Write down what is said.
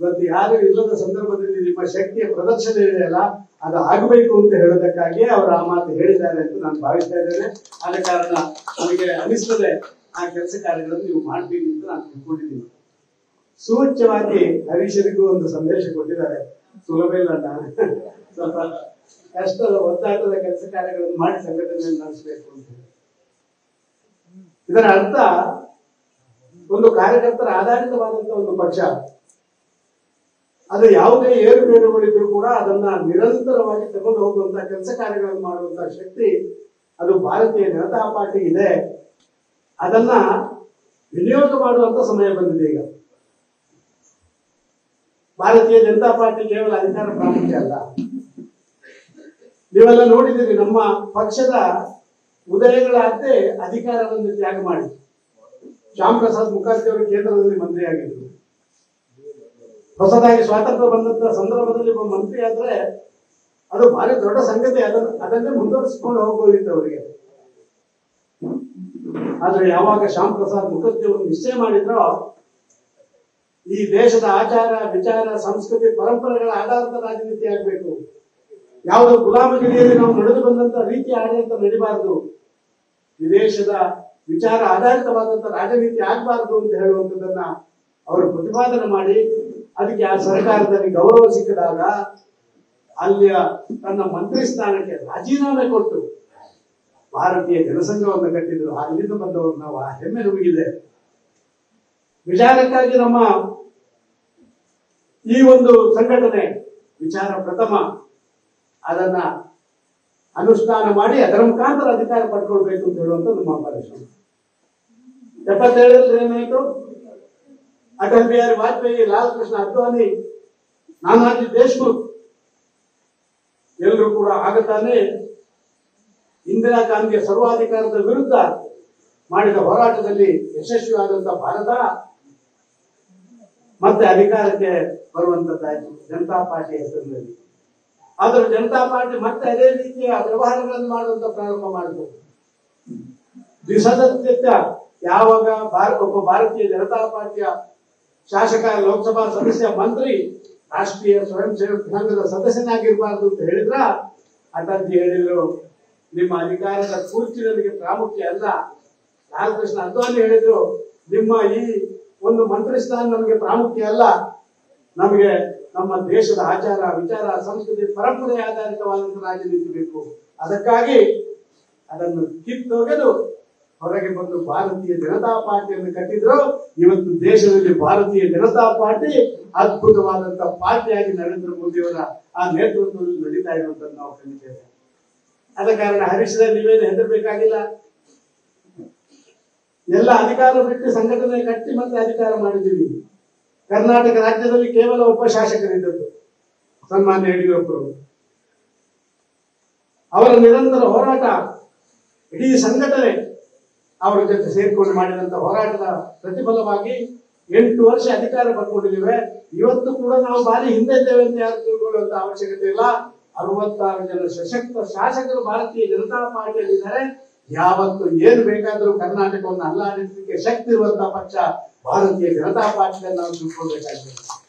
ಇವತ್ತು ಯಾರು ಇಲ್ಲದ ಸಂದರ್ಭದಲ್ಲಿ ನಿಮ್ಮ ಶಕ್ತಿಯ ಪ್ರದರ್ಶನ ಇದೆಯಲ್ಲ ಅದು ಆಗಬೇಕು ಅಂತ ಹೇಳೋದಕ್ಕಾಗಿ ಅವರು ಆ ಮಾತು ಹೇಳಿದ್ದಾರೆ ಅಂತ ನಾನು ಭಾವಿಸ್ತಾ ಇದ್ದೇನೆ ಆದ ಕಾರಣ ನನಗೆ ಅನಿಸ್ತದೆ ಆ ಕೆಲಸ ಕಾರ್ಯಗಳನ್ನು ನೀವು ಮಾಡ್ತೀರಿ ಅಂತ ನಾನು ತಿಳ್ಕೊಂಡಿದ್ದೀನಿ ಸೂಚ್ಯವಾಗಿ ಹರೀಶರಿಗೂ ಒಂದು ಸಂದೇಶ ಕೊಟ್ಟಿದ್ದಾರೆ ಸುಲಭ ಇಲ್ಲ ಅಣ್ಣ. ಸ್ವಲ್ಪ ಕಷ್ಟದ ಒದ್ದಾಟದ ಕೆಲಸ ಕಾರ್ಯಗಳನ್ನು ಮಾಡಿ ಸಂಘಟನೆಯನ್ನು ನಡೆಸಬೇಕು ಅಂತ ಹೇಳಿ. ಇದರ ಅರ್ಥ ಒಂದು ಕಾರ್ಯಕರ್ತರ ಆಧಾರಿತವಾದಂತಹ ಒಂದು ಪಕ್ಷ ಅದು ಯಾವುದೇ ಏರುಪೇರುಗಳಿದ್ರು ಕೂಡ ಅದನ್ನ ನಿರಂತರವಾಗಿ ತಗೊಂಡು ಹೋಗುವಂತ ಕೆಲಸ ಕಾರ್ಯಗಳನ್ನು ಮಾಡುವಂತ ಶಕ್ತಿ ಅದು ಭಾರತೀಯ ಜನತಾ ಪಾರ್ಟಿ ಇದೆ ಅದನ್ನ ವಿನಿಯೋಗ ಮಾಡುವಂತ ಸಮಯ ಬಂದಿದೆ ಈಗ ಭಾರತೀಯ ಜನತಾ ಪಾರ್ಟಿ ಕೇವಲ ಅಧಿಕಾರ ಪ್ರಾಮುಖ್ಯ ಅಲ್ಲ ನೀವೆಲ್ಲ ನೋಡಿದ್ದೀರಿ ನಮ್ಮ ಪಕ್ಷದ ಉದಯಗಳಾಗದೆ ಅಧಿಕಾರವನ್ನು ತ್ಯಾಗ ಮಾಡಿ ಶ್ಯಾಮ್ ಪ್ರಸಾದ್ ಮುಖರ್ಜಿ ಅವರು ಕೇಂದ್ರದಲ್ಲಿ ಮಂತ್ರಿ ಆಗಿದ್ರು ಹೊಸದಾಗಿ ಸ್ವಾತಂತ್ರ್ಯ ಬಂದಂತ ಸಂದರ್ಭದಲ್ಲಿ ಒಬ್ಬ ಮಂತ್ರಿ ಆದ್ರೆ ಅದು ಭಾರಿ ದೊಡ್ಡ ಸಂಗತಿ ಅದನ್ನ ಅದನ್ನೇ ಮುಂದುವರಿಸಿಕೊಂಡು ಹೋಗೋದಿತ್ತು ಅವರಿಗೆ ಆದ್ರೆ ಯಾವಾಗ ಶ್ಯಾಮ್ ಪ್ರಸಾದ್ ಮುಖರ್ಜಿ ಅವರು ನಿಶ್ಚಯ ಮಾಡಿದ್ರೋ ಈ ದೇಶದ ಆಚಾರ ವಿಚಾರ ಸಂಸ್ಕೃತಿ ಪರಂಪರೆಗಳ ಆಧಾರಿತ ರಾಜನೀತಿ ಆಗಬೇಕು ಯಾವುದೋ ಗುಲಾಮಗಿರಿಯಲ್ಲಿ ನಾವು ನಡೆದು ಬಂದಂತ ರೀತಿ ಆಡಳಿತ ನಡಿಬಾರದು ವಿದೇಶದ ವಿಚಾರ ಆಧಾರಿತವಾದಂತ ರಾಜನೀತಿ ಆಗಬಾರದು ಅಂತ ಹೇಳುವಂಥದ್ದನ್ನ ಅವರು ಪ್ರತಿಪಾದನೆ ಮಾಡಿ ಅದಕ್ಕೆ ಆ ಸರ್ಕಾರದಲ್ಲಿ ಗೌರವ ಸಿಕ್ಕಿದಾಗ ಅಲ್ಲಿಯ ತನ್ನ ಮಂತ್ರಿ ಸ್ಥಾನಕ್ಕೆ ರಾಜೀನಾಮೆ ಕೊಟ್ಟು ಭಾರತೀಯ ಜನಸಂಘವನ್ನು ಕಟ್ಟಿದ್ರು ಅಲ್ಲಿಂದ ಬಂದವರು ನಾವು ಆ ಹೆಮ್ಮೆ ನಮಗಿದೆ ವಿಚಾರಕ್ಕಾಗಿ ನಮ್ಮ ಈ ಒಂದು ಸಂಘಟನೆ ವಿಚಾರ ಪ್ರಥಮ ಅದನ್ನ ಅನುಷ್ಠಾನ ಮಾಡಿ ಅದರ ಮುಖಾಂತರ ಅಧಿಕಾರ ಪಡ್ಕೊಳ್ಬೇಕು ಅಂತ ಹೇಳುವಂತ ನಮ್ಮ ಪರಿಶ್ರಮ ಎಪ್ಪತ್ತೇಳರಲ್ಲಿ ಏನಾಯ್ತು ಅಟಲ್ ಬಿಹಾರಿ ವಾಜಪೇಯಿ ಲಾಲ್ ಕೃಷ್ಣ ಅದ್ವಾನಿ ನಾನಾಜಿ ದೇಶ್ಮುಖ್ ಎಲ್ಲರೂ ಕೂಡ ಆಗತಾನೆ ಇಂದಿರಾ ಗಾಂಧಿಯ ಸರ್ವಾಧಿಕಾರದ ವಿರುದ್ಧ ಮಾಡಿದ ಹೋರಾಟದಲ್ಲಿ ಯಶಸ್ವಿಯಾದಂತ ಭಾರತ ಮತ್ತೆ ಅಧಿಕಾರಕ್ಕೆ ಬರುವಂತದ್ದಾಯ್ತು ಜನತಾ ಪಾರ್ಟಿ ಹೆಸರಿನಲ್ಲಿ ಆದ್ರೆ ಜನತಾ ಪಾರ್ಟಿ ಮತ್ತೆ ಅದೇ ರೀತಿಯ ವ್ಯವಹಾರಗಳನ್ನು ಮಾಡುವಂತ ಪ್ರಾರಂಭ ಮಾಡಿತು ದ್ವಿಸದಸ್ಯತ್ವ ಯಾವಾಗ ಭಾರ ಒಬ್ಬ ಭಾರತೀಯ ಜನತಾ ಪಾರ್ಟಿಯ ಶಾಸಕ ಲೋಕಸಭಾ ಸದಸ್ಯ ಮಂತ್ರಿ ರಾಷ್ಟ್ರೀಯ ಸ್ವಯಂ ಸೇವಕ ಸಂಘದ ಸದಸ್ಯನಾಗಿರ್ಬಾರ್ದು ಅಂತ ಹೇಳಿದ್ರ ಅಟಲ್ಜಿ ಹೇಳಿದ್ರು ನಿಮ್ಮ ಅಧಿಕಾರದ ಕುರ್ಚಿ ನನಗೆ ಪ್ರಾಮುಖ್ಯ ಅಲ್ಲ ಲಾಲ್ ಕೃಷ್ಣ ಅದ್ವಾನಿ ಹೇಳಿದ್ರು ನಿಮ್ಮ ಈ ಒಂದು ಮಂತ್ರಿ ಸ್ಥಾನ ನಮಗೆ ಪ್ರಾಮುಖ್ಯ ಅಲ್ಲ ನಮಗೆ ನಮ್ಮ ದೇಶದ ಆಚಾರ ವಿಚಾರ ಸಂಸ್ಕೃತಿ ಪರಂಪರೆ ಆಧಾರಿತವಾದಂತಹ ರಾಜನೀತಿ ಬೇಕು ಅದಕ್ಕಾಗಿ ಅದನ್ನು ಕಿತ್ತೊಗೆದು ಹೊರಗೆ ಬಂದು ಭಾರತೀಯ ಜನತಾ ಪಾರ್ಟಿಯನ್ನು ಕಟ್ಟಿದ್ರು ಇವತ್ತು ದೇಶದಲ್ಲಿ ಭಾರತೀಯ ಜನತಾ ಪಾರ್ಟಿ ಅದ್ಭುತವಾದಂತಹ ಪಾರ್ಟಿಯಾಗಿ ನರೇಂದ್ರ ಮೋದಿಯವರ ಆ ನೇತೃತ್ವದಲ್ಲಿ ನಡೀತಾ ಇರುವಂತದ್ದು ನಾವು ಕಂಡಿದ್ದೇವೆ ಆದ ಕಾರಣ ಹರೀಶ್ರ ನೀವೇನು ಹೆದರ್ಬೇಕಾಗಿಲ್ಲ ಎಲ್ಲ ಅಧಿಕಾರ ಬಿಟ್ಟು ಸಂಘಟನೆ ಕಟ್ಟಿ ಮತ್ತೆ ಅಧಿಕಾರ ಮಾಡಿದ್ದೀವಿ ಕರ್ನಾಟಕ ರಾಜ್ಯದಲ್ಲಿ ಕೇವಲ ಒಬ್ಬ ಶಾಸಕರಿದ್ದದ್ದು ಸನ್ಮಾನ್ಯ ಯಡಿಯೂರಪ್ಪರು ಅವರ ನಿರಂತರ ಹೋರಾಟ ಇಡೀ ಸಂಘಟನೆ ಅವರ ಜೊತೆ ಸೇರಿಕೊಂಡು ಮಾಡಿದಂತ ಹೋರಾಟದ ಪ್ರತಿಫಲವಾಗಿ ಎಂಟು ವರ್ಷ ಅಧಿಕಾರ ಪಡ್ಕೊಂಡಿದ್ದೇವೆ ಇವತ್ತು ಕೂಡ ನಾವು ಬಾರಿ ಹಿಂದೆ ಇದ್ದೇವೆ ಅಂತ ಯಾರು ತಿಳ್ಕೊಳ್ಳುವಂತ ಅವಶ್ಯಕತೆ ಇಲ್ಲ ಅರವತ್ತಾರು ಜನ ಸಶಕ್ತ ಶಾಸಕರು ಭಾರತೀಯ ಜನತಾ ಪಾರ್ಟಿಯಲ್ಲಿ ಇದ್ದಾರೆ ಯಾವತ್ತು ಏನು ಬೇಕಾದರೂ ಕರ್ನಾಟಕವನ್ನು ಅಲ್ಲಾಡಿಸಲಿಕ್ಕೆ ಶಕ್ತಿ ಇರುವಂತಹ ಪಕ್ಷ ಭಾರತೀಯ ಜನತಾ ಪಾರ್ಟಿಯನ್ನು ನಾವು ತಿಳ್ಕೊಳ್ಬೇಕಾಗ್ತದೆ